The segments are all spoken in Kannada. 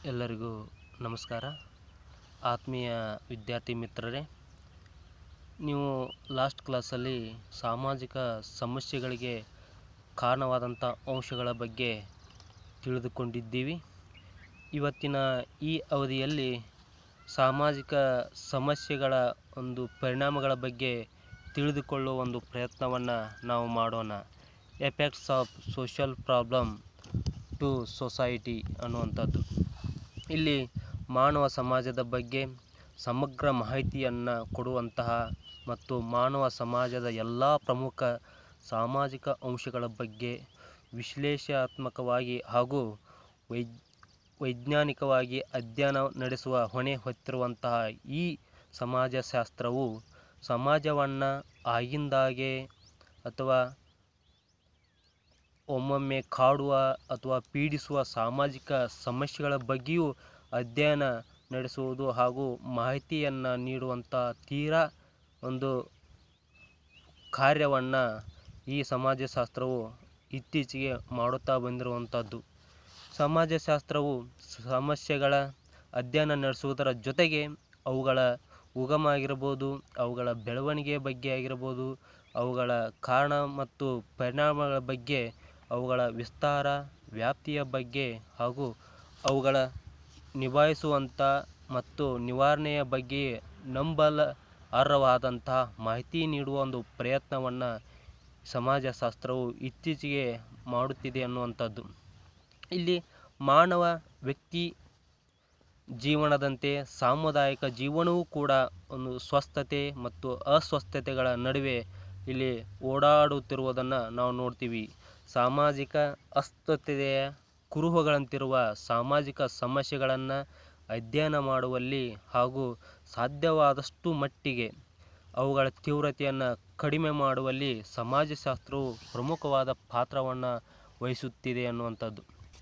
ಎಲ್ಲರಿಗೂ ನಮಸ್ಕಾರ ಆತ್ಮೀಯ ವಿದ್ಯಾರ್ಥಿ ಮಿತ್ರರೇ ನೀವು ಲಾಸ್ಟ್ ಕ್ಲಾಸಲ್ಲಿ ಸಾಮಾಜಿಕ ಸಮಸ್ಯೆಗಳಿಗೆ ಕಾರಣವಾದಂಥ ಅಂಶಗಳ ಬಗ್ಗೆ ತಿಳಿದುಕೊಂಡಿದ್ದೀವಿ ಇವತ್ತಿನ ಈ ಅವಧಿಯಲ್ಲಿ ಸಾಮಾಜಿಕ ಸಮಸ್ಯೆಗಳ ಒಂದು ಪರಿಣಾಮಗಳ ಬಗ್ಗೆ ತಿಳಿದುಕೊಳ್ಳುವ ಒಂದು ಪ್ರಯತ್ನವನ್ನು ನಾವು ಮಾಡೋಣ effects of social problem to society ಅನ್ನುವಂಥದ್ದು ಇಲ್ಲಿ ಮಾನವ ಸಮಾಜದ ಬಗ್ಗೆ ಸಮಗ್ರ ಮಾಹಿತಿಯನ್ನು ಕೊಡುವಂತಹ ಮತ್ತು ಮಾನವ ಸಮಾಜದ ಎಲ್ಲ ಪ್ರಮುಖ ಸಾಮಾಜಿಕ ಅಂಶಗಳ ಬಗ್ಗೆ ವಿಶ್ಲೇಷಾತ್ಮಕವಾಗಿ ಹಾಗೂ ವೈಜ್ ವೈಜ್ಞಾನಿಕವಾಗಿ ಅಧ್ಯಯನ ನಡೆಸುವ ಹೊಣೆ ಹೊತ್ತಿರುವಂತಹ ಈ ಸಮಾಜಶಾಸ್ತ್ರವು ಸಮಾಜವನ್ನು ಆಗಿಂದಾಗೆ ಅಥವಾ ಒಮ್ಮೊಮ್ಮೆ ಕಾಡುವ ಅಥವಾ ಪೀಡಿಸುವ ಸಾಮಾಜಿಕ ಸಮಸ್ಯೆಗಳ ಬಗ್ಗೆಯೂ ಅಧ್ಯಯನ ನಡೆಸುವುದು ಹಾಗೂ ಮಾಹಿತಿಯನ್ನು ನೀಡುವಂಥ ತೀರಾ ಒಂದು ಕಾರ್ಯವನ್ನು ಈ ಸಮಾಜಶಾಸ್ತ್ರವು ಇತ್ತೀಚೆಗೆ ಮಾಡುತ್ತಾ ಬಂದಿರುವಂಥದ್ದು ಸಮಾಜಶಾಸ್ತ್ರವು ಸಮಸ್ಯೆಗಳ ಅಧ್ಯಯನ ನಡೆಸುವುದರ ಜೊತೆಗೆ ಅವುಗಳ ಉಗಮ ಆಗಿರ್ಬೋದು ಅವುಗಳ ಬೆಳವಣಿಗೆ ಬಗ್ಗೆ ಆಗಿರ್ಬೋದು ಅವುಗಳ ಕಾರಣ ಮತ್ತು ಪರಿಣಾಮಗಳ ಬಗ್ಗೆ ಅವುಗಳ ವಿಸ್ತಾರ ವ್ಯಾಪ್ತಿಯ ಬಗ್ಗೆ ಹಾಗೂ ಅವುಗಳ ನಿಭಾಯಿಸುವಂಥ ಮತ್ತು ನಿವಾರಣೆಯ ಬಗ್ಗೆ ನಂಬಲ ಅರ್ಹವಾದಂತಹ ಮಾಹಿತಿ ನೀಡುವ ಒಂದು ಪ್ರಯತ್ನವನ್ನು ಸಮಾಜಶಾಸ್ತ್ರವು ಇತ್ತೀಚೆಗೆ ಮಾಡುತ್ತಿದೆ ಅನ್ನುವಂಥದ್ದು ಇಲ್ಲಿ ಮಾನವ ವ್ಯಕ್ತಿ ಜೀವನದಂತೆ ಸಾಮುದಾಯಿಕ ಜೀವನವೂ ಕೂಡ ಒಂದು ಸ್ವಸ್ಥತೆ ಮತ್ತು ಅಸ್ವಸ್ಥತೆಗಳ ನಡುವೆ ಇಲ್ಲಿ ಓಡಾಡುತ್ತಿರುವುದನ್ನು ನಾವು ನೋಡ್ತೀವಿ ಸಾಮಾಜಿಕ ಅಸ್ವಸ್ಥತೆಯ ಕುರುಹುಗಳಂತಿರುವ ಸಾಮಾಜಿಕ ಸಮಸ್ಯೆಗಳನ್ನು ಅಧ್ಯಯನ ಮಾಡುವಲ್ಲಿ ಹಾಗೂ ಸಾಧ್ಯವಾದಷ್ಟು ಮಟ್ಟಿಗೆ ಅವುಗಳ ತೀವ್ರತೆಯನ್ನು ಕಡಿಮೆ ಮಾಡುವಲ್ಲಿ ಸಮಾಜಶಾಸ್ತ್ರವು ಪ್ರಮುಖವಾದ ಪಾತ್ರವನ್ನು ವಹಿಸುತ್ತಿದೆ ಅನ್ನುವಂಥದ್ದು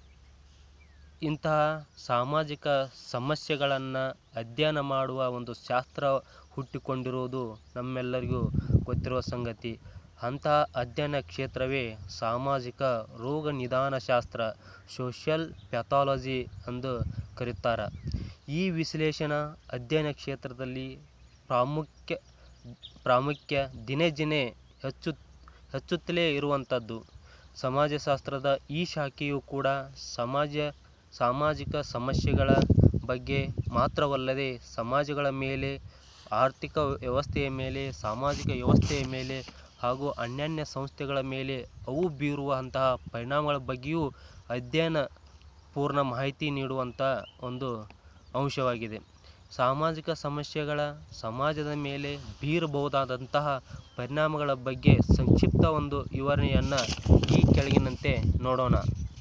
ಇಂತಹ ಸಾಮಾಜಿಕ ಸಮಸ್ಯೆಗಳನ್ನು ಅಧ್ಯಯನ ಮಾಡುವ ಒಂದು ಶಾಸ್ತ್ರ ಹುಟ್ಟಿಕೊಂಡಿರುವುದು ನಮ್ಮೆಲ್ಲರಿಗೂ ಗೊತ್ತಿರುವ ಸಂಗತಿ ಅಂತಹ ಅಧ್ಯಯನ ಕ್ಷೇತ್ರವೇ ಸಾಮಾಜಿಕ ರೋಗ ನಿದಾನ ಶಾಸ್ತ್ರ ಸೋಷಿಯಲ್ ಪ್ಯಾಥಾಲಜಿ ಎಂದು ಕರೆಯುತ್ತಾರೆ ಈ ವಿಶ್ಲೇಷಣಾ ಅಧ್ಯಯನ ಕ್ಷೇತ್ರದಲ್ಲಿ ಪ್ರಾಮುಖ್ಯ ಪ್ರಾಮುಖ್ಯ ದಿನೇ ದಿನೇ ಹೆಚ್ಚು ಹೆಚ್ಚುತ್ತಲೇ ಇರುವಂಥದ್ದು ಸಮಾಜಶಾಸ್ತ್ರದ ಈ ಶಾಖೆಯು ಕೂಡ ಸಮಾಜ ಸಾಮಾಜಿಕ ಸಮಸ್ಯೆಗಳ ಬಗ್ಗೆ ಮಾತ್ರವಲ್ಲದೆ ಸಮಾಜಗಳ ಮೇಲೆ ಆರ್ಥಿಕ ವ್ಯವಸ್ಥೆಯ ಮೇಲೆ ಸಾಮಾಜಿಕ ವ್ಯವಸ್ಥೆಯ ಮೇಲೆ ಹಾಗೂ ಅನ್ಯಾನ್ಯ ಸಂಸ್ಥೆಗಳ ಮೇಲೆ ಅವು ಬೀರುವಂತಹ ಪರಿಣಾಮಗಳ ಬಗ್ಗೆಯೂ ಅಧ್ಯಯನ ಪೂರ್ಣ ಮಾಹಿತಿ ನೀಡುವಂಥ ಒಂದು ಅಂಶವಾಗಿದೆ ಸಾಮಾಜಿಕ ಸಮಸ್ಯೆಗಳ ಸಮಾಜದ ಮೇಲೆ ಬೀರಬಹುದಾದಂತಹ ಪರಿಣಾಮಗಳ ಬಗ್ಗೆ ಸಂಕ್ಷಿಪ್ತ ಒಂದು ವಿವರಣೆಯನ್ನು ಈ ಕೆಳಗಿನಂತೆ ನೋಡೋಣ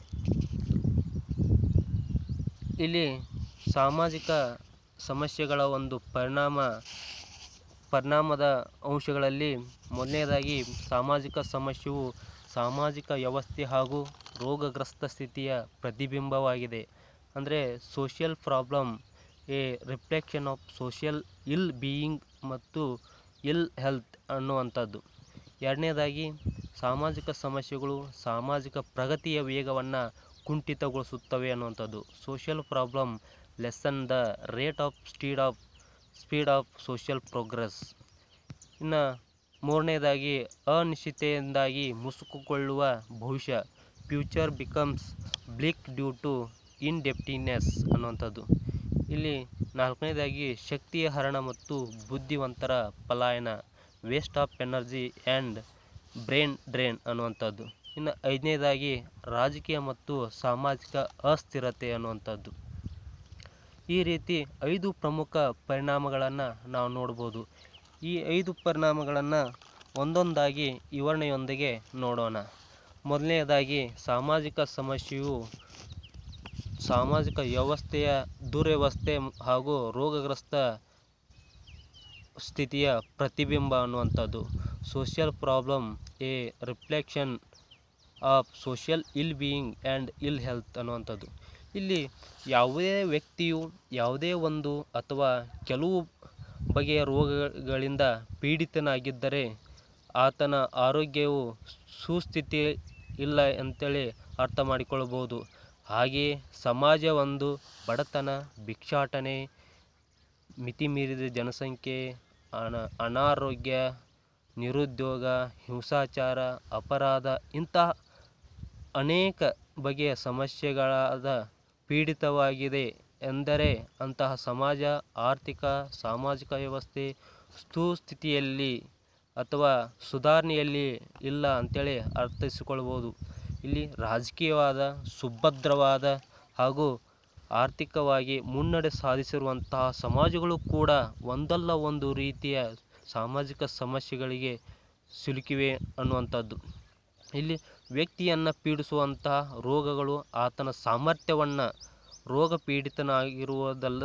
ಇಲ್ಲಿ ಸಾಮಾಜಿಕ ಸಮಸ್ಯೆಗಳ ಒಂದು ಪರಿಣಾಮ ಪರಿಣಾಮದ ಅಂಶಗಳಲ್ಲಿ ಮೊದಲನೇದಾಗಿ ಸಾಮಾಜಿಕ ಸಮಸ್ಯೆಯು ಸಾಮಾಜಿಕ ವ್ಯವಸ್ಥೆ ಹಾಗೂ ರೋಗಗ್ರಸ್ತ ಸ್ಥಿತಿಯ ಪ್ರತಿಬಿಂಬವಾಗಿದೆ ಅಂದರೆ social problem a reflection of social ill being ಮತ್ತು ಇಲ್ ಹೆಲ್ತ್ ಅನ್ನುವಂಥದ್ದು ಎರಡನೇದಾಗಿ ಸಾಮಾಜಿಕ ಸಮಸ್ಯೆಗಳು ಸಾಮಾಜಿಕ ಪ್ರಗತಿಯ ವೇಗವನ್ನು ಕುಂಠಿತಗೊಳಿಸುತ್ತವೆ ಅನ್ನುವಂಥದ್ದು social problem lessen the rate of speed of speed of social progress ಇನ್ನು ಮೂರನೇದಾಗಿ ಅನಿಶ್ಚಿತೆಯಿಂದಾಗಿ ಮುಸುಕುಗೊಳ್ಳುವ ಭವಿಷ್ಯ future becomes bleak due to indefiniteness ಅನ್ನುವಂಥದ್ದು ಇಲ್ಲಿ ನಾಲ್ಕನೇದಾಗಿ ಶಕ್ತಿಯ ಹರಣ ಮತ್ತು ಬುದ್ಧಿವಂತರ ಪಲಾಯನ waste of energy and brain drain ಅನ್ನುವಂಥದ್ದು ಇನ್ನು ಐದನೇದಾಗಿ ರಾಜಕೀಯ ಮತ್ತು ಸಾಮಾಜಿಕ ಅಸ್ಥಿರತೆ ಅನ್ನುವಂಥದ್ದು ಈ ರೀತಿ ಐದು ಪ್ರಮುಖ ಪರಿಣಾಮಗಳನ್ನು ನಾವು ನೋಡ್ಬೋದು ಈ ಐದು ಪರಿಣಾಮಗಳನ್ನು ಒಂದೊಂದಾಗಿ ವಿವರಣೆಯೊಂದಿಗೆ ನೋಡೋಣ ಮೊದಲನೆಯದಾಗಿ ಸಾಮಾಜಿಕ ಸಮಸ್ಯೆಯು ಸಾಮಾಜಿಕ ವ್ಯವಸ್ಥೆಯ ದುರ್ವ್ಯವಸ್ಥೆ ಹಾಗೂ ರೋಗಗ್ರಸ್ತ ಸ್ಥಿತಿಯ ಪ್ರತಿಬಿಂಬ ಅನ್ನುವಂಥದ್ದು social problem a reflection of social ill being and ill health ಅನ್ನುವಂಥದ್ದು ಇಲ್ಲಿ ಯಾವುದೇ ವ್ಯಕ್ತಿಯು ಯಾವುದೇ ಒಂದು ಅಥವಾ ಕೆಲವು ಬಗೆಯ ರೋಗಗಳಿಂದ ಪೀಡಿತನಾಗಿದ್ದರೆ ಆತನ ಆರೋಗ್ಯವು ಸುಸ್ಥಿತಿ ಇಲ್ಲ ಅಂತೇಳಿ ಅರ್ಥ ಮಾಡಿಕೊಳ್ಳಬಹುದು ಹಾಗೆಯೇ ಸಮಾಜ ಒಂದು ಬಡತನ ಭಿಕ್ಷಾಟನೆ ಮಿತಿಮೀರಿದ ಜನಸಂಖ್ಯೆ ಅನ ಅನಾರೋಗ್ಯ ನಿರುದ್ಯೋಗ ಹಿಂಸಾಚಾರ ಅಪರಾಧ ಇಂತಹ ಅನೇಕ ಬಗೆಯ ಸಮಸ್ಯೆಗಳಾದ ಪೀಡಿತವಾಗಿದೆ ಎಂದರೆ ಅಂತಹ ಸಮಾಜ ಆರ್ಥಿಕ ಸಾಮಾಜಿಕ ವ್ಯವಸ್ಥೆ ಸುಸ್ಥಿತಿಯಲ್ಲಿ ಅಥವಾ ಸುಧಾರಣೆಯಲ್ಲಿ ಇಲ್ಲ ಅಂತೇಳಿ ಅರ್ಥೈಸಿಕೊಳ್ಬೋದು ಇಲ್ಲಿ ರಾಜಕೀಯವಾದ ಸುಭದ್ರವಾದ ಹಾಗೂ ಆರ್ಥಿಕವಾಗಿ ಮುನ್ನಡೆ ಸಾಧಿಸಿರುವಂತಹ ಸಮಾಜಗಳು ಕೂಡ ಒಂದಲ್ಲ ಒಂದು ರೀತಿಯ ಸಾಮಾಜಿಕ ಸಮಸ್ಯೆಗಳಿಗೆ ಸಿಲುಕಿವೆ ಅನ್ನುವಂಥದ್ದು ಇಲ್ಲಿ ವ್ಯಕ್ತಿಯನ್ನು ಪೀಡಿಸುವಂತಹ ರೋಗಗಳು ಆತನ ಸಾಮರ್ಥ್ಯವನ್ನು ರೋಗ ಪೀಡಿತನಾಗಿರುವುದಲ್ಲ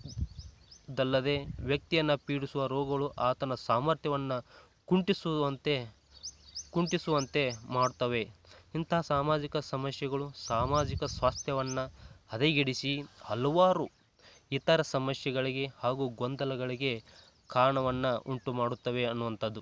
ದಲ್ಲದೆ ವ್ಯಕ್ತಿಯನ್ನು ಪೀಡಿಸುವ ರೋಗಗಳು ಆತನ ಸಾಮರ್ಥ್ಯವನ್ನು ಕುಂಟಿಸುವಂತೆ ಕುಂಟಿಸುವಂತೆ ಮಾಡ್ತವೆ ಇಂತಹ ಸಾಮಾಜಿಕ ಸಮಸ್ಯೆಗಳು ಸಾಮಾಜಿಕ ಸ್ವಾಸ್ಥ್ಯವನ್ನು ಹದಗೆಡಿಸಿ ಹಲವಾರು ಇತರ ಸಮಸ್ಯೆಗಳಿಗೆ ಹಾಗೂ ಗೊಂದಲಗಳಿಗೆ ಕಾರಣವನ್ನು ಉಂಟು ಮಾಡುತ್ತವೆ ಅನ್ನುವಂಥದ್ದು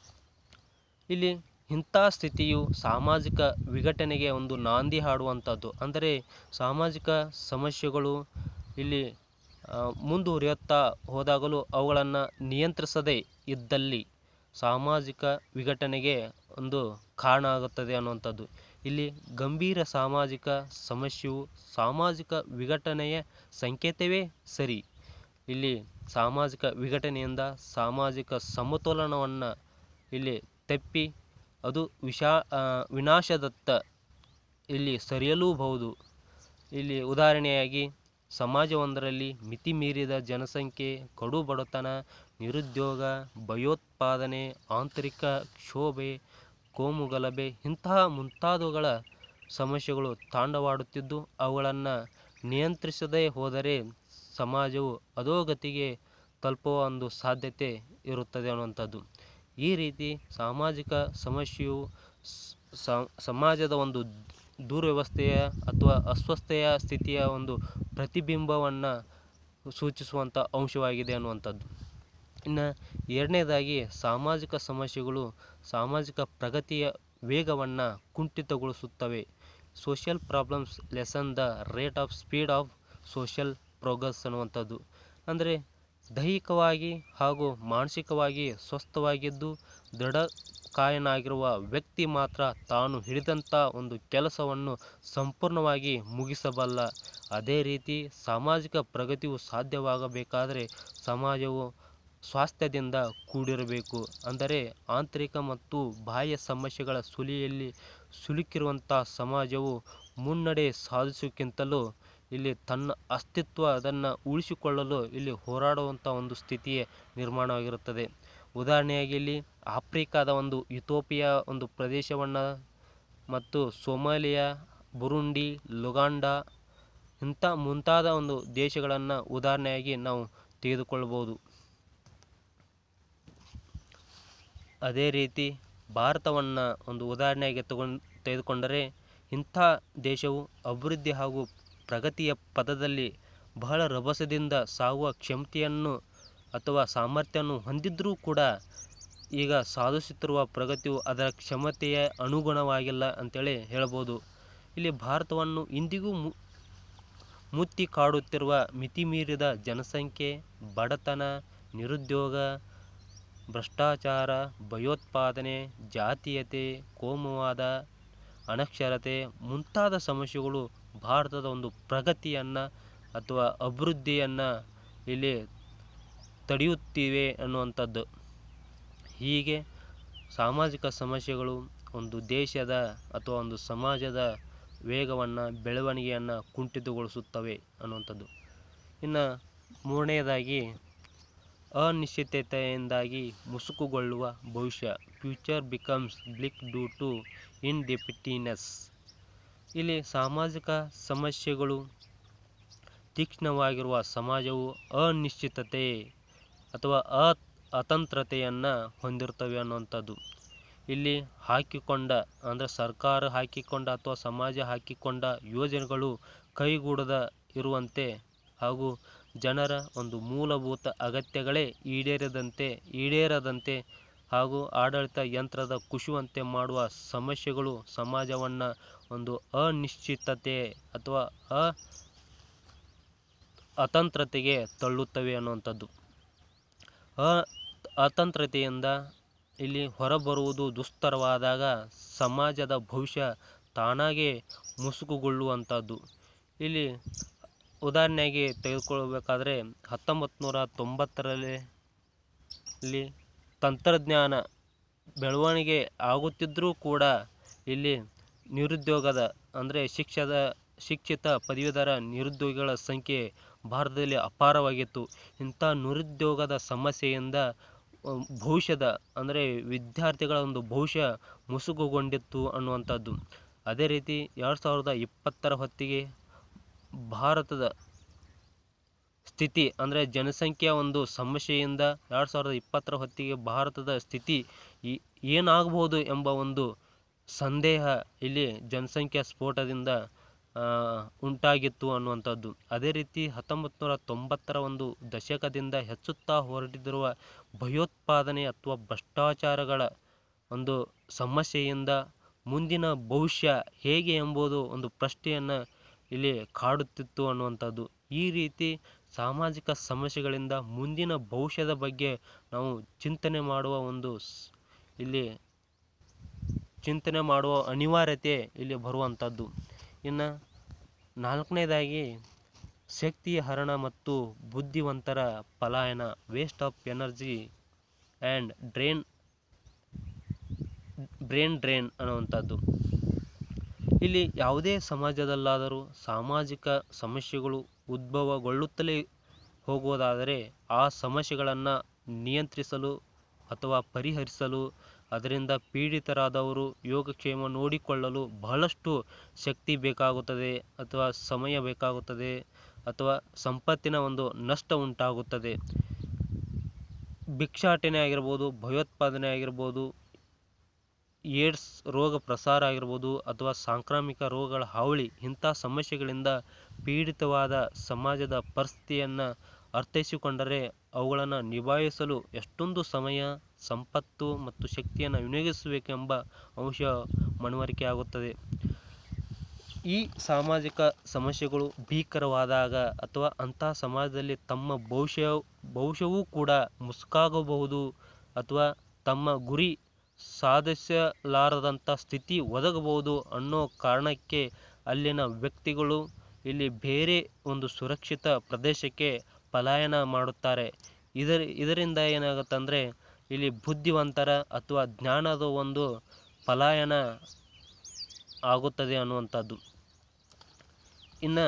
ಇಲ್ಲಿ ಇಂಥ ಸ್ಥಿತಿಯು ಸಾಮಾಜಿಕ ವಿಘಟನೆಗೆ ಒಂದು ನಾಂದಿ ಹಾಡುವಂಥದ್ದು ಅಂದರೆ ಸಾಮಾಜಿಕ ಸಮಸ್ಯೆಗಳು ಇಲ್ಲಿ ಆ, ಮುಂದುವರಿಯುತ್ತಾ ಹೋದಾಗಲೂ ಅವುಗಳನ್ನು ನಿಯಂತ್ರಿಸದೇ ಇದ್ದಲ್ಲಿ ಸಾಮಾಜಿಕ ವಿಘಟನೆಗೆ ಒಂದು ಕಾರಣ ಆಗುತ್ತದೆ ಅನ್ನುವಂಥದ್ದು ಇಲ್ಲಿ ಗಂಭೀರ ಸಾಮಾಜಿಕ ಸಮಸ್ಯೆಯು ಸಾಮಾಜಿಕ ವಿಘಟನೆಯ ಸಂಕೇತವೇ ಸರಿ ಇಲ್ಲಿ ಸಾಮಾಜಿಕ ವಿಘಟನೆಯಿಂದ ಸಾಮಾಜಿಕ ಸಮತೋಲನವನ್ನು ಇಲ್ಲಿ ತಪ್ಪಿ ಅದು ವಿಶಾ ಆ, ವಿನಾಶದತ್ತ ಇಲ್ಲಿ ಸರಿಯಲೂಬಹುದು ಇಲ್ಲಿ ಉದಾಹರಣೆಯಾಗಿ ಸಮಾಜವೊಂದರಲ್ಲಿ ಮಿತಿ ಮೀರಿದ ಜನಸಂಖ್ಯೆ ಕಡು ಬಡತನ ನಿರುದ್ಯೋಗ ಭಯೋತ್ಪಾದನೆ ಆಂತರಿಕ ಕ್ಷೋಭೆ ಕೋಮುಗಲಭೆ ಇಂತಹ ಮುಂತಾದವುಗಳ ಸಮಸ್ಯೆಗಳು ತಾಂಡವಾಡುತ್ತಿದ್ದು ಅವುಗಳನ್ನು ನಿಯಂತ್ರಿಸದೇ ಹೋದರೆ ಸಮಾಜವು ಅಧೋಗತಿಗೆ ತಲುಪುವ ಒಂದು ಸಾಧ್ಯತೆ ಇರುತ್ತದೆ ಅನ್ನುವಂಥದ್ದು ಈ ರೀತಿ ಸಾಮಾಜಿಕ ಸಮಸ್ಯೆಯು ಸ್- ಸ- ಸಮಾಜದ ಒಂದು ದುರ್ವ್ಯವಸ್ಥೆಯ ಅಥವಾ ಅಸ್ವಸ್ಥತೆಯ ಸ್ಥಿತಿಯ ಒಂದು ಪ್ರತಿಬಿಂಬವನ್ನು ಸೂಚಿಸುವಂಥ ಅಂಶವಾಗಿದೆ ಅನ್ನುವಂಥದ್ದು ಇನ್ನು ಎರಡನೇದಾಗಿ ಸಾಮಾಜಿಕ ಸಮಸ್ಯೆಗಳು ಸಾಮಾಜಿಕ ಪ್ರಗತಿಯ ವೇಗವನ್ನು ಕುಂಠಿತಗೊಳಿಸುತ್ತವೆ social problems lessen the rate of speed of social progress ಅನ್ನುವಂಥದ್ದು ಅಂದರೆ ದೈಹಿಕವಾಗಿ ಹಾಗೂ ಮಾನಸಿಕವಾಗಿ ಸ್ವಸ್ಥವಾಗಿದ್ದು ದೃಢಕಾಯನಾಗಿರುವ ವ್ಯಕ್ತಿ ಮಾತ್ರ ತಾನು ಹಿಡಿದಂಥ ಒಂದು ಕೆಲಸವನ್ನು ಸಂಪೂರ್ಣವಾಗಿ ಮುಗಿಸಬಲ್ಲ ಅದೇ ರೀತಿ ಸಾಮಾಜಿಕ ಪ್ರಗತಿಯು ಸಾಧ್ಯವಾಗಬೇಕಾದರೆ ಸಮಾಜವು ಸ್ವಾಸ್ಥ್ಯದಿಂದ ಕೂಡಿರಬೇಕು ಅಂದರೆ ಆಂತರಿಕ ಮತ್ತು ಬಾಹ್ಯ ಸಮಸ್ಯೆಗಳ ಸುಳಿಯಲ್ಲಿ ಸಿಲುಕಿರುವಂಥ ಸಮಾಜವು ಮುನ್ನಡೆ ಸಾಧಿಸುವುದಕ್ಕಿಂತಲೂ ಇಲ್ಲಿ ತನ್ನ ಅಸ್ತಿತ್ವ ಅದನ್ನು ಉಳಿಸಿಕೊಳ್ಳಲು ಇಲ್ಲಿ ಹೋರಾಡುವಂಥ ಒಂದು ಸ್ಥಿತಿಯೇ ನಿರ್ಮಾಣವಾಗಿರುತ್ತದೆ ಉದಾಹರಣೆಯಾಗಿ ಇಲ್ಲಿ ಆಫ್ರಿಕಾದ ಒಂದು ಯುಥೋಪಿಯಾ ಒಂದು ಪ್ರದೇಶವನ್ನು ಮತ್ತು ಸೊಮಾಲಿಯಾ ಬುರುಂಡಿ ಲುಗಾಂಡ ಇಂಥ ಮುಂತಾದ ಒಂದು ದೇಶಗಳನ್ನು ಉದಾಹರಣೆಯಾಗಿ ನಾವು ತೆಗೆದುಕೊಳ್ಳಬಹುದು ಅದೇ ರೀತಿ ಭಾರತವನ್ನು ಒಂದು ಉದಾಹರಣೆಯಾಗಿ ತಗೊಂಡು ತೆಗೆದುಕೊಂಡರೆ ಇಂಥ ದೇಶವು ಅಭಿವೃದ್ಧಿ ಹಾಗೂ ಪ್ರಗತಿಯ ಪದದಲ್ಲಿ ಬಹಳ ರಭಸದಿಂದ ಸಾಗುವ ಕ್ಷಮತೆಯನ್ನು ಅಥವಾ ಸಾಮರ್ಥ್ಯವನ್ನು ಹೊಂದಿದ್ದರೂ ಕೂಡ ಈಗ ಸಾಧಿಸುತ್ತಿರುವ ಪ್ರಗತಿಯು ಅದರ ಕ್ಷಮತೆಯ ಅನುಗುಣವಾಗಿಲ್ಲ ಅಂತೇಳಿ ಹೇಳ್ಬೋದು ಇಲ್ಲಿ ಭಾರತವನ್ನು ಇಂದಿಗೂ ಮು ಮುತ್ತಿ ಕಾಡುತ್ತಿರುವ ಮಿತಿಮೀರಿದ ಜನಸಂಖ್ಯೆ ಬಡತನ ನಿರುದ್ಯೋಗ ಭ್ರಷ್ಟಾಚಾರ ಭಯೋತ್ಪಾದನೆ ಜಾತೀಯತೆ ಕೋಮುವಾದ ಅನಕ್ಷರತೆ ಮುಂತಾದ ಸಮಸ್ಯೆಗಳು ಭಾರತದ ಒಂದು ಪ್ರಗತಿಯನ್ನು ಅಥವಾ ಅಭಿವೃದ್ಧಿಯನ್ನು ಇಲ್ಲಿ ತಡೆಯುತ್ತಿವೆ ಅನ್ನುವಂಥದ್ದು ಹೀಗೆ ಸಾಮಾಜಿಕ ಸಮಸ್ಯೆಗಳು ಒಂದು ದೇಶದ ಅಥವಾ ಒಂದು ಸಮಾಜದ ವೇಗವನ್ನು ಬೆಳವಣಿಗೆಯನ್ನು ಕುಂಠಿತಗೊಳಿಸುತ್ತವೆ ಅನ್ನುವಂಥದ್ದು ಇನ್ನು ಮೂರನೆಯದಾಗಿ ಅನಿಶ್ಚಿತತೆಯಿಂದಾಗಿ ಮುಸುಕುಗೊಳ್ಳುವ ಭವಿಷ್ಯ future becomes bleak due to indefiniteness ಇಲ್ಲಿ ಸಾಮಾಜಿಕ ಸಮಸ್ಯೆಗಳು ತೀಕ್ಷ್ಣವಾಗಿರುವ ಸಮಾಜವು ಅನಿಶ್ಚಿತತೆ ಅಥವಾ ಅ ಅತಂತ್ರತೆಯನ್ನು ಹೊಂದಿರ್ತವೆ ಅನ್ನುವಂಥದ್ದು ಇಲ್ಲಿ ಹಾಕಿಕೊಂಡ ಅಂದರೆ ಸರ್ಕಾರ ಹಾಕಿಕೊಂಡ ಅಥವಾ ಸಮಾಜ ಹಾಕಿಕೊಂಡ ಯೋಜನೆಗಳು ಕೈಗೂಡದ ಇರುವಂತೆ ಹಾಗೂ ಜನರ ಒಂದು ಮೂಲಭೂತ ಅಗತ್ಯಗಳೇ ಈಡೇರದಂತೆ ಈಡೇರದಂತೆ ಹಾಗೂ ಆಡಳಿತ ಯಂತ್ರದ ಕುಶುವಂತೆ ಮಾಡುವ ಸಮಸ್ಯೆಗಳು ಸಮಾಜವನ್ನು ಒಂದು ಅನಿಶ್ಚಿತತೆ ಅಥವಾ ಅ ಅತಂತ್ರತೆಗೆ ತಳ್ಳುತ್ತವೆ ಅನ್ನುವಂಥದ್ದು ಅ ಅತಂತ್ರತೆಯಿಂದ ಇಲ್ಲಿ ಹೊರಬರುವುದು ದುಸ್ತರವಾದಾಗ ಸಮಾಜದ ಭವಿಷ್ಯ ತಾನಾಗೇ ಮುಸುಕುಗೊಳ್ಳುವಂಥದ್ದು ಇಲ್ಲಿ ಉದಾಹರಣೆಗೆ ತೆಗೆದುಕೊಳ್ಳಬೇಕಾದ್ರೆ ಹತ್ತೊಂಬತ್ತು ನೂರ ತೊಂಬತ್ತರಲ್ಲಿ ಇಲ್ಲಿ ತಂತ್ರಜ್ಞಾನ ಬೆಳವಣಿಗೆ ಆಗುತ್ತಿದ್ದರೂ ಕೂಡ ಇಲ್ಲಿ ನಿರುದ್ಯೋಗದ ಅಂದರೆ ಶಿಕ್ಷದ ಶಿಕ್ಷಿತ ಪದವೀಧರ ನಿರುದ್ಯೋಗಿಗಳ ಸಂಖ್ಯೆ ಭಾರತದಲ್ಲಿ ಅಪಾರವಾಗಿತ್ತು ಇಂಥ ನಿರುದ್ಯೋಗದ ಸಮಸ್ಯೆಯಿಂದ ಅಹ್, ಭವಿಷ್ಯದ ಅಂದರೆ ವಿದ್ಯಾರ್ಥಿಗಳ ಒಂದು ಭವಿಷ್ಯ ಮುಸುಕುಗೊಂಡಿತ್ತು ಅನ್ನುವಂಥದ್ದು ಅದೇ ರೀತಿ ಎರಡು ಸಾವಿರದ ಇಪ್ಪತ್ತರ ಹೊತ್ತಿಗೆ ಭಾರತದ ಸ್ಥಿತಿ ಅಂದರೆ ಜನಸಂಖ್ಯೆಯ ಒಂದು ಸಮಸ್ಯೆಯಿಂದ ಎರಡು ಸಾವಿರದ ಇಪ್ಪತ್ತರ ಹೊತ್ತಿಗೆ ಭಾರತದ ಸ್ಥಿತಿ ಈ- ಏನಾಗಬಹುದು ಎಂಬ ಒಂದು ಸಂದೇಹ ಇಲ್ಲಿ ಜನಸಂಖ್ಯಾ ಸ್ಫೋಟದಿಂದ ಆ, ಉಂಟಾಗಿತ್ತು ಅನ್ನುವಂಥದ್ದು ಅದೇ ರೀತಿ ಹತ್ತೊಂಬತ್ತು ನೂರ ತೊಂಬತ್ತರ ಒಂದು ದಶಕದಿಂದ ಹೆಚ್ಚುತ್ತಾ ಹೊರಟಿರುವ ಭಯೋತ್ಪಾದನೆ ಅಥವಾ ಭ್ರಷ್ಟಾಚಾರಗಳ ಒಂದು ಸಮಸ್ಯೆಯಿಂದ ಮುಂದಿನ ಭವಿಷ್ಯ ಹೇಗೆ ಎಂಬುದು ಒಂದು ಪ್ರಶ್ನೆಯನ್ನು ಇಲ್ಲಿ ಕಾಡುತ್ತಿತ್ತು ಅನ್ನುವಂಥದ್ದು ಈ ರೀತಿ ಸಾಮಾಜಿಕ ಸಮಸ್ಯೆಗಳಿಂದ ಮುಂದಿನ ಭವಿಷ್ಯದ ಬಗ್ಗೆ ನಾವು ಚಿಂತನೆ ಮಾಡುವ ಒಂದು ಸ್- ಇಲ್ಲಿ ಚಿಂತನೆ ಮಾಡುವ ಅನಿವಾರ್ಯತೆ ಇಲ್ಲಿ ಬರುವಂಥದ್ದು ಇನ್ನು ನಾಲ್ಕನೇದಾಗಿ ಶಕ್ತಿ ಹರಣ ಮತ್ತು ಬುದ್ಧಿವಂತರ ಪಲಾಯನ waste of energy and drain brain drain ಅನ್ನುವಂಥದ್ದು ಇಲ್ಲಿ ಯಾವುದೇ ಸಮಾಜದಲ್ಲಾದರೂ ಸಾಮಾಜಿಕ ಸಮಸ್ಯೆಗಳು ಉದ್ಭವಗೊಳ್ಳುತ್ತಲೇ ಹೋಗುವುದಾದರೆ ಆ ಸಮಸ್ಯೆಗಳನ್ನು ನಿಯಂತ್ರಿಸಲು ಅಥವಾ ಪರಿಹರಿಸಲು ಅದರಿಂದ ಪೀಡಿತರಾದವರು ಯೋಗಕ್ಷೇಮ ನೋಡಿಕೊಳ್ಳಲು ಬಹಳಷ್ಟು ಶಕ್ತಿ ಬೇಕಾಗುತ್ತದೆ ಅಥವಾ ಸಮಯ ಬೇಕಾಗುತ್ತದೆ ಅಥವಾ ಸಂಪತ್ತಿನ ಒಂದು ನಷ್ಟ ಉಂಟಾಗುತ್ತದೆ ಭಿಕ್ಷಾಟನೆ ಆಗಿರ್ಬೋದು ಭಯೋತ್ಪಾದನೆ ಆಗಿರ್ಬೋದು ಏಡ್ಸ್ ರೋಗ ಪ್ರಸಾರ ಆಗಿರ್ಬೋದು ಅಥವಾ ಸಾಂಕ್ರಾಮಿಕ ರೋಗಗಳ ಹಾವಳಿ ಇಂಥ ಸಮಸ್ಯೆಗಳಿಂದ ಪೀಡಿತವಾದ ಸಮಾಜದ ಪರಿಸ್ಥಿತಿಯನ್ನು ಅರ್ಥೈಸಿಕೊಂಡರೆ ಅವುಗಳನ್ನು ನಿಭಾಯಿಸಲು ಎಷ್ಟೊಂದು ಸಮಯ ಸಂಪತ್ತು ಮತ್ತು ಶಕ್ತಿಯನ್ನು ವಿನಿಯೋಗಿಸಬೇಕೆಂಬ ಅಂಶ ಮನವರಿಕೆ ಆಗುತ್ತದೆ ಈ ಸಾಮಾಜಿಕ ಸಮಸ್ಯೆಗಳು ಭೀಕರವಾದಾಗ ಅಥವಾ ಅಂಥ ಸಮಾಜದಲ್ಲಿ ತಮ್ಮ ಭವಿಷ್ಯ ಭವಿಷ್ಯವೂ ಕೂಡ ಮುಸುಕಾಗಬಹುದು ಅಥವಾ ತಮ್ಮ ಗುರಿ ಸಾಧಿಸಲಾರದಂಥ ಸ್ಥಿತಿ ಒದಗಬಹುದು ಅನ್ನೋ ಕಾರಣಕ್ಕೆ ಅಲ್ಲಿನ ವ್ಯಕ್ತಿಗಳು ಇಲ್ಲಿ ಬೇರೆ ಒಂದು ಸುರಕ್ಷಿತ ಪ್ರದೇಶಕ್ಕೆ ಪಲಾಯನ ಮಾಡುತ್ತಾರೆ ಇದರ ಇದರಿಂದ ಏನಾಗುತ್ತಂದರೆ ಇಲ್ಲಿ ಬುದ್ಧಿವಂತರ ಅಥವಾ ಜ್ಞಾನದ ಒಂದು ಪಲಾಯನ ಆಗುತ್ತದೆ ಅನ್ನುವಂಥದ್ದು ಇನ್ನು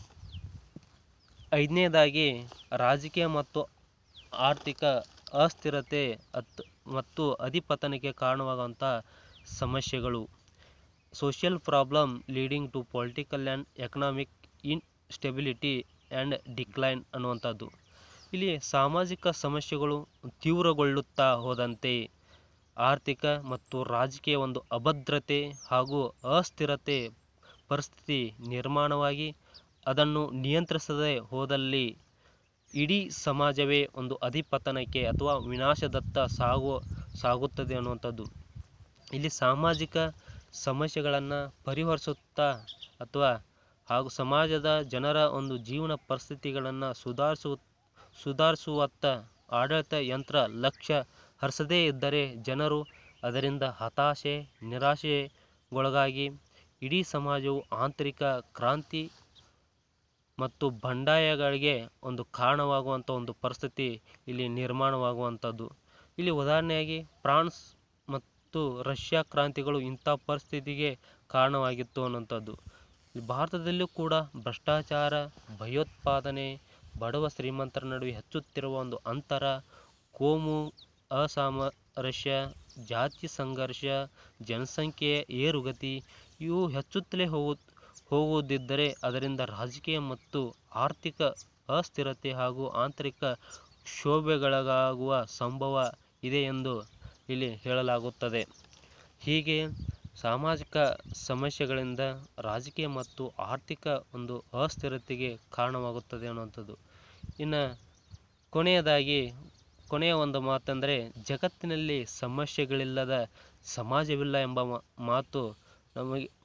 ಐದನೇದಾಗಿ ರಾಜಕೀಯ ಮತ್ತು ಆರ್ಥಿಕ ಅಸ್ಥಿರತೆ ಅತ್ ಮತ್ತು ಅಧಿಪತನಕ್ಕೆ ಕಾರಣವಾಗುವಂಥ ಸಮಸ್ಯೆಗಳು social problem leading to political and economic instability and decline ಅನ್ನುವಂಥದ್ದು ಇಲ್ಲಿ ಸಾಮಾಜಿಕ ಸಮಸ್ಯೆಗಳು ತೀವ್ರಗೊಳ್ಳುತ್ತಾ ಹೋದಂತೆ ಆರ್ಥಿಕ ಮತ್ತು ರಾಜಕೀಯ ಒಂದು ಅಭದ್ರತೆ ಹಾಗೂ ಅಸ್ಥಿರತೆ ಪರಿಸ್ಥಿತಿ ನಿರ್ಮಾಣವಾಗಿ ಅದನ್ನು ನಿಯಂತ್ರಿಸದೆ ಹೋದಲ್ಲಿ ಇಡೀ ಸಮಾಜವೇ ಒಂದು ಅಧಿಪತನಕ್ಕೆ ಅಥವಾ ವಿನಾಶದತ್ತ ಸಾಗುವ ಸಾಗುತ್ತದೆ ಅನ್ನುವಂಥದ್ದು ಇಲ್ಲಿ ಸಾಮಾಜಿಕ ಸಮಸ್ಯೆಗಳನ್ನು ಪರಿಹರಿಸುತ್ತಾ ಅಥವಾ ಹಾಗೂ ಸಮಾಜದ ಜನರ ಒಂದು ಜೀವನ ಪರಿಸ್ಥಿತಿಗಳನ್ನು ಸುಧಾರಿಸು ಸುಧಾರಿಸುವತ್ತ ಆಡಳಿತ ಯಂತ್ರ ಲಕ್ಷ್ಯ ಹರಿಸದೇ ಇದ್ದರೆ ಜನರು ಅದರಿಂದ ಹತಾಶೆ ನಿರಾಶೆಗೊಳಗಾಗಿ ಇಡೀ ಸಮಾಜವು ಆಂತರಿಕ ಕ್ರಾಂತಿ ಮತ್ತು ಬಂಡಾಯಗಳಿಗೆ ಒಂದು ಕಾರಣವಾಗುವಂಥ ಒಂದು ಪರಿಸ್ಥಿತಿ ಇಲ್ಲಿ ನಿರ್ಮಾಣವಾಗುವಂಥದ್ದು ಇಲ್ಲಿ ಉದಾಹರಣೆಯಾಗಿ ಫ್ರಾನ್ಸ್ ಮತ್ತು ರಷ್ಯಾ ಕ್ರಾಂತಿಗಳು ಇಂಥ ಪರಿಸ್ಥಿತಿಗೆ ಕಾರಣವಾಗಿತ್ತು ಅನ್ನುವಂಥದ್ದು ಈ ಭಾರತದಲ್ಲೂ ಕೂಡ ಭ್ರಷ್ಟಾಚಾರ ಭಯೋತ್ಪಾದನೆ ಬಡವ ಶ್ರೀಮಂತರ ನಡುವೆ ಹೆಚ್ಚುತ್ತಿರುವ ಒಂದು ಅಂತರ ಕೋಮು ಅಸಾಮರಸ್ಯ ಜಾತಿ ಸಂಘರ್ಷ ಜನಸಂಖ್ಯೆಯ ಏರುಗತಿ ಇವು ಹೆಚ್ಚುತ್ತಲೇ ಹೋಗು ಹೋಗುವುದಿದ್ದರೆ ಅದರಿಂದ ರಾಜಕೀಯ ಮತ್ತು ಆರ್ಥಿಕ ಅಸ್ಥಿರತೆ ಹಾಗೂ ಆಂತರಿಕ ಕ್ಷೋಭೆಗಳಾಗುವ ಸಂಭವ ಇದೆ ಎಂದು ಇಲ್ಲಿ ಹೇಳಲಾಗುತ್ತದೆ ಹೀಗೆ ಸಾಮಾಜಿಕ ಸಮಸ್ಯೆಗಳಿಂದ ರಾಜಕೀಯ ಮತ್ತು ಆರ್ಥಿಕ ಒಂದು ಅಸ್ಥಿರತೆಗೆ ಕಾರಣವಾಗುತ್ತದೆ ಅನ್ನುವಂಥದ್ದು ಇನ್ನು ಕೊನೆಯದಾಗಿ ಕೊನೆಯ ಒಂದು ಮಾತೆಂದರೆ ಜಗತ್ತಿನಲ್ಲಿ ಸಮಸ್ಯೆಗಳಿಲ್ಲದ ಸಮಾಜವಿಲ್ಲ ಎಂಬ ಮಾ- ಮಾತು ನಮಗೆ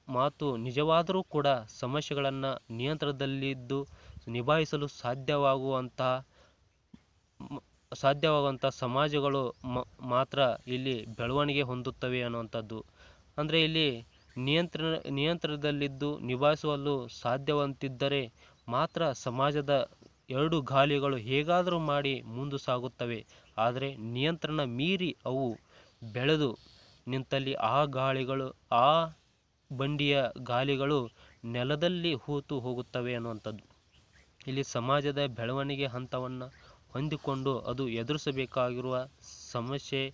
ಮಾತು ನಿಜವಾದರೂ ಕೂಡ ಸಮಸ್ಯೆಗಳನ್ನು ನಿಯಂತ್ರಣದಲ್ಲಿದ್ದು ನಿಭಾಯಿಸಲು ಸಾಧ್ಯವಾಗುವಂತಹ ಮ- ಸಾಧ್ಯವಾಗುವಂಥ ಸಮಾಜಗಳು ಮ- ಮಾತ್ರ ಇಲ್ಲಿ ಬೆಳವಣಿಗೆ ಹೊಂದುತ್ತವೆ ಅನ್ನುವಂಥದ್ದು ಅಂದರೆ ಇಲ್ಲಿ ನಿಯಂತ್ರಣ ನಿಯಂತ್ರಣದಲ್ಲಿದ್ದು ನಿಭಾಯಿಸಲು ಸಾಧ್ಯವಂತಿದ್ದರೆ ಮಾತ್ರ ಸಮಾಜದ ಎರಡು ಗಾಲಿಗಳು ಹೇಗಾದರೂ ಮಾಡಿ ಮುಂದೆ ಸಾಗುತ್ತವೆ ಆದರೆ ನಿಯಂತ್ರಣ ಮೀರಿ ಅವು ಬೆಳೆದು ನಿಂತಲ್ಲಿ ಆ ಗಾಳಿಗಳು ಆ ಬಂಡಿಯ ಗಾಲಿಗಳು ನೆಲದಲ್ಲಿ ಹೂತು ಹೋಗುತ್ತವೆ ಅನ್ನುವಂಥದ್ದು ಇಲ್ಲಿ ಸಮಾಜದ ಬೆಳವಣಿಗೆ ಹಂತವನ್ನು ಹೊಂದಿಕೊಂಡು ಅದು ಎದುರಿಸಬೇಕಾಗಿರುವ ಸಮಸ್ಯೆ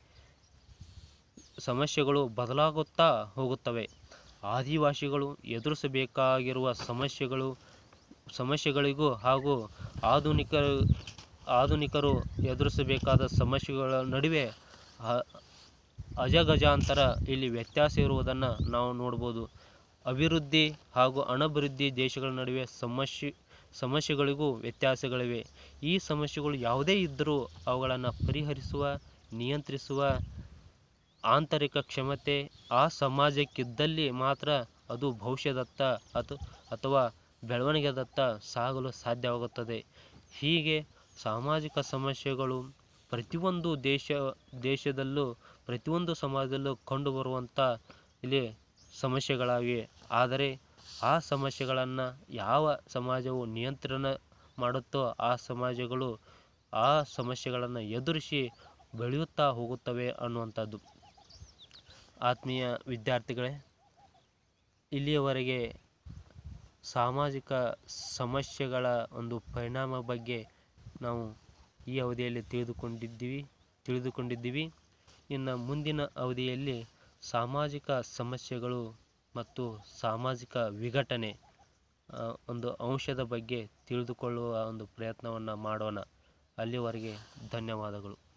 ಸಮಸ್ಯೆಗಳು ಬದಲಾಗುತ್ತಾ ಹೋಗುತ್ತವೆ ಆದಿವಾಸಿಗಳು ಎದುರಿಸಬೇಕಾಗಿರುವ ಸಮಸ್ಯೆಗಳು ಸಮಸ್ಯೆಗಳಿಗೂ ಹಾಗೂ ಆಧುನಿಕ ಆಧುನಿಕರು ಎದುರಿಸಬೇಕಾದ ಸಮಸ್ಯೆಗಳ ನಡುವೆ ಅ- ಅಜಗಜಾಂತರ ಇಲ್ಲಿ ವ್ಯತ್ಯಾಸ ಇರುವುದನ್ನು ನಾವು ನೋಡ್ಬೋದು ಅಭಿವೃದ್ಧಿ ಹಾಗೂ ಅನಭಿವೃದ್ಧಿ ದೇಶಗಳ ನಡುವೆ ಸಮಸ್ಯೆ ಸಮಸ್ಯೆಗಳಿಗೂ ವ್ಯತ್ಯಾಸಗಳಿವೆ ಈ ಸಮಸ್ಯೆಗಳು ಯಾವುದೇ ಇದ್ದರೂ ಅವುಗಳನ್ನು ಪರಿಹರಿಸುವ ನಿಯಂತ್ರಿಸುವ ಆಂತರಿಕ ಕ್ಷಮತೆ ಆ ಸಮಾಜಕ್ಕಿದ್ದಲ್ಲಿ ಮಾತ್ರ ಅದು ಭವಿಷ್ಯದತ್ತ ಅಥ ಅಥವಾ ಬೆಳವಣಿಗೆದತ್ತ ಸಾಗಲು ಸಾಧ್ಯವಾಗುತ್ತದೆ ಹೀಗೆ ಸಾಮಾಜಿಕ ಸಮಸ್ಯೆಗಳು ಪ್ರತಿಯೊಂದು ದೇಶ ದೇಶದಲ್ಲೂ ಪ್ರತಿಯೊಂದು ಸಮಾಜದಲ್ಲೂ ಕಂಡುಬರುವಂಥ ಇಲ್ಲಿ ಸಮಸ್ಯೆಗಳಾಗಿವೆ ಆದರೆ ಆ ಸಮಸ್ಯೆಗಳನ್ನು ಯಾವ ಸಮಾಜವು ನಿಯಂತ್ರಣ ಮಾಡುತ್ತೋ ಆ ಸಮಾಜಗಳು ಆ ಸಮಸ್ಯೆಗಳನ್ನು ಎದುರಿಸಿ ಬೆಳೆಯುತ್ತಾ ಹೋಗುತ್ತವೆ ಅನ್ನುವಂಥದ್ದು ಆತ್ಮೀಯ ವಿದ್ಯಾರ್ಥಿಗಳೇ ಇಲ್ಲಿಯವರೆಗೆ ಸಾಮಾಜಿಕ ಸಮಸ್ಯೆಗಳ ಒಂದು ಪರಿಣಾಮ ಬಗ್ಗೆ ನಾವು ಈ ಅವಧಿಯಲ್ಲಿ ತಿಳಿದುಕೊಂಡಿದ್ದೀವಿ ತಿಳಿದುಕೊಂಡಿದ್ದೀವಿ ಇನ್ನು ಮುಂದಿನ ಅವಧಿಯಲ್ಲಿ ಸಾಮಾಜಿಕ ಸಮಸ್ಯೆಗಳು ಮತ್ತು ಸಾಮಾಜಿಕ ವಿಘಟನೆ ಆ, ಒಂದು ಅಂಶದ ಬಗ್ಗೆ ತಿಳಿದುಕೊಳ್ಳುವ ಒಂದು ಪ್ರಯತ್ನವನ್ನು ಮಾಡೋಣ ಅಲ್ಲಿವರೆಗೆ ಧನ್ಯವಾದಗಳು